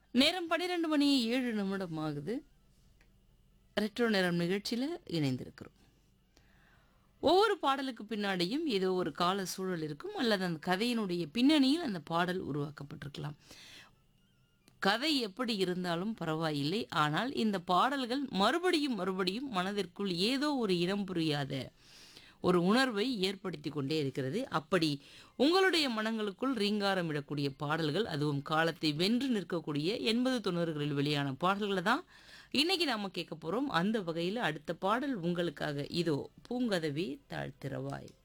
நேரம் பன்னிரெண்டு மணி ஏழு நிமிடம் ஆகுது ரெட்ரோ நேரம் நிகழ்ச்சியில் இணைந்திருக்கிறோம் ஒவ்வொரு பாடலுக்கு பின்னாடியும் ஏதோ ஒரு கால சூழல் இருக்கும் அல்லது அந்த கதையினுடைய பின்னணியில் அந்த பாடல் உருவாக்கப்பட்டிருக்கலாம் கதை எப்படி இருந்தாலும் பரவாயில்லை ஆனால் இந்த பாடல்கள் மறுபடியும் மறுபடியும் மனதிற்குள் ஏதோ ஒரு இனம் புரியாத ஒரு உணர்வை ஏற்படுத்தி கொண்டே இருக்கிறது அப்படி உங்களுடைய மனங்களுக்குள் ரீங்காரம் இடக்கூடிய பாடல்கள் அதுவும் காலத்தை வென்று நிற்கக்கூடிய எண்பது தொண்ணூறுகளில் வெளியான பாடல்களை தான் இன்னைக்கு நாம கேட்க போறோம் அந்த வகையில் அடுத்த பாடல் உங்களுக்காக இதோ பூங்கதவி தாழ்த்திரவாய்